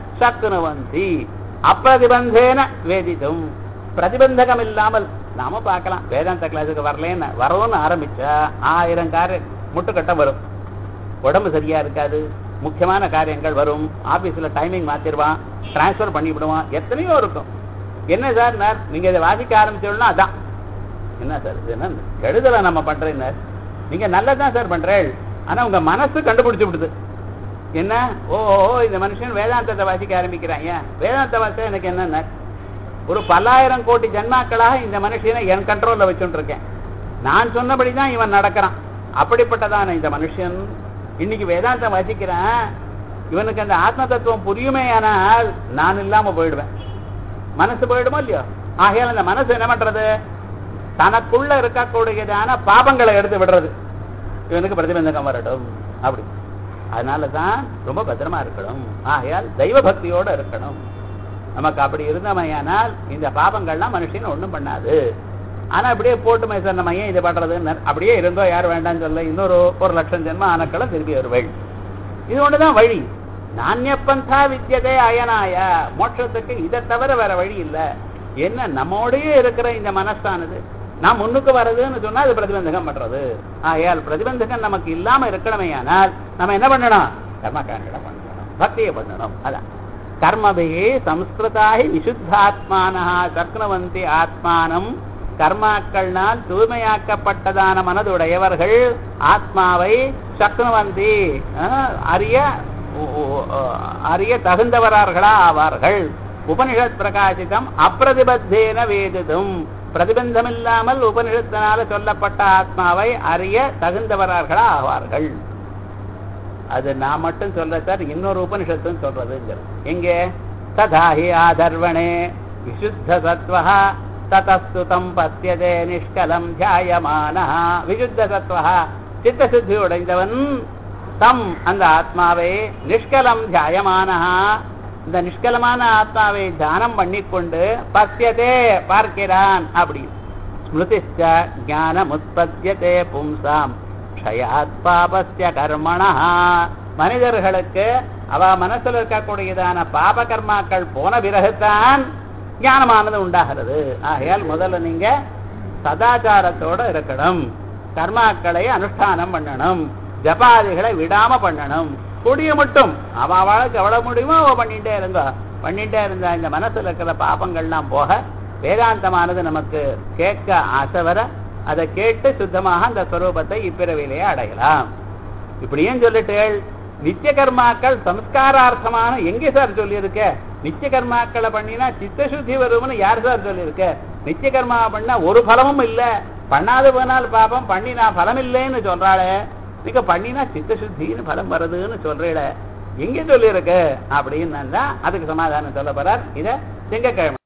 சக்னுவந்தி அப்பிரதிபந்தேன வேதிதும் பிரதிபந்தகம் இல்லாமல் நாம பார்க்கலாம் வேதாந்த கிளாஸுக்கு வரலன்னு வரணும்னு ஆரம்பிச்சா ஆயிரம் காரியம் முட்டுக்கட்ட வரும் உடம்பு சரியா இருக்காது முக்கியமான காரியங்கள் வரும் ஆபீஸ்ல டைமிங் மாத்திருவான் டிரான்ஸ்ஃபர் பண்ணி விடுவான் எத்தனையோ இருக்கும் என்ன சார் நான் நீங்க இதை வாசிக்க ஆரம்பிச்சோம்னா அதான் என்ன சார் இது என்ன கெடுதலை நம்ம பண்றேன் நீங்க நல்லதான் சார் பண்றேன் ஆனா உங்க மனசு கண்டுபிடிச்சு விடுது என்ன ஓ ஓ, இந்த மனுஷன் வேதாந்தத்தை வாசிக்க ஆரம்பிக்கிறான் ஏன் வேதாந்த வாசிக்க எனக்கு என்னென்ன ஒரு பல்லாயிரம் கோடி ஜன்மாக்களாக இந்த மனுஷனை என் கண்ட்ரோல்ல வச்சுட்டு இருக்கேன் நான் சொன்னபடி தான் இவன் நடக்கிறான் அப்படிப்பட்டதான இந்த மனுஷன் இன்னைக்கு வேதாந்தம் வசிக்கிறேன் இவனுக்கு அந்த ஆத்ம தத்துவம் புரியுமேயானால் நான் இல்லாம போயிடுவேன் மனசு போயிடுமோ இல்லையோ ஆகையால் அந்த மனசு என்ன பண்றது தனக்குள்ள இருக்கக்கூடியதான பாபங்களை எடுத்து விடுறது இவனுக்கு பிரதிபந்தகம் வரட்டும் அப்படி அதனால தான் ரொம்ப பத்திரமா இருக்கணும் ஆகையால் தெய்வ பக்தியோட இருக்கணும் நமக்கு அப்படி இருந்தமையானால் இந்த பாபங்கள்லாம் மனுஷன் ஒண்ணும் பண்ணாது ஆனா அப்படியே போட்டுமே சார் நம்ம ஏன் இது பண்றதுன்னு அப்படியே இருந்தோ யார் வேண்டாம்னு சொல்ல இன்னொரு ஒரு லட்சம் ஜென்ம ஆனக்களை திருப்பி வருவள் இது ஒண்ணுதான் வழி நானியப்பந்தா வித்தியதே அயனாய மோட்சத்துக்கு இதை தவிர வேற வழி இல்ல என்ன நம்மோடயே இருக்கிற இந்த மனசானது நான் முன்னுக்கு வர்றதுன்னு சொன்னா அது பிரதிபந்தகம் பண்றது ஆகையால் பிரதிபந்தகம் நமக்கு இல்லாம இருக்கணுமேயானால் நம்ம என்ன பண்ணணும் கர்மகாண்டடம் பண்ணணும் பக்தியை பண்ணணும் அதான் கர்மபிகி சம்ஸ்கிருதாகி விசுத்தாத்மான சக்னவந்தி ஆத்மானம் கர்மாக்கள்னால் தூய்மையாக்கப்பட்டதான மனதுடையவர்கள் ஆத்மாவை சக்னவந்தி அஹ், அறிய உ- உ- அறிய தகுந்தவரார்களா ஆவார்கள் உபனிஷத் பிரகாசிதம் அப்பிரதிபத்தேன வேதிதும் பிரதிபந்தமில்லாமல் உபனிஷத்தினால சொல்லப்பட்ட ஆத்மாவை அறிய தகுந்தவரார்களா ஆவார்கள் அது நான் மட்டும் சொல்ல சார் இன்னொரு உபனிஷத்தும் சொல்றதுங்கிறது எங்கே ததாஹி ஆதர்வணே விசுத்த சத்வஹ ததஸ்துதம் பத்தியதே நிஷ்கலம் தியாயமான விசுத்த சத்வஹ சித்தசுத்தி உடைந்தவன் தம் அந்த ஆத்மாவை நிஷ்கலம் தியாயமான இந்த நிஷ்கலமான ஆத்மாவை தியானம் பண்ணிக்கொண்டு பத்தியதே பார்க்கிறான் அப்படி ஸ்மிருதிச்ச ஞானமுத்பத்தியதே பும்சாம் க்ஷயாத் பாபஸ்ய கர்மணா மனிதர்களுக்கு அவ மனசுல இருக்கக்கூடியதான பாப கர்மாக்கள் போன பிறகுதான் ஞானமானது உண்டாகிறது ஆகையால் முதல்ல நீங்க சதாச்சாரத்தோட இருக்கணும் கர்மாக்களை அனுஷ்டானம் பண்ணணும் ஜபாதிகளை விடாம பண்ணணும் கூடிய மட்டும் அவ அவளுக்கு எவ்வளவு முடியுமோ அவ பண்ணிட்டே இருந்தா பண்ணிட்டே இருந்தா இந்த மனசுல இருக்கிற பாபங்கள்லாம் போக வேதாந்தமானது நமக்கு கேட்க ஆசை வர அதை கேட்டு சுத்தமாக அந்த ஸ்வரூபத்தை இப்பிறவிலேயே அடையலாம் இப்படியும் சொல்லிட்டேள் நித்திய கர்மாக்கள் சம்ஸ்காரார்த்தமான எங்கே சார் சொல்லியிருக்க நித்திய கர்மாக்களை பண்ணினா சித்தசுத்தி வரும்னு யார் சார் சொல்லியிருக்க நித்திய கர்மா பண்ணா ஒரு பலமும் இல்ல பண்ணாது போனால் பாபம் பண்ணினா பலம் இல்லைன்னு சொல்றாளே நீங்க பண்ணினா சித்தசுத்தின்னு பலம் வருதுன்னு சொல்றீட எங்க சொல்லியிருக்க அப்படின்னு அதுக்கு சமாதானம் சொல்ல போறார் இத திங்கக்கிழமை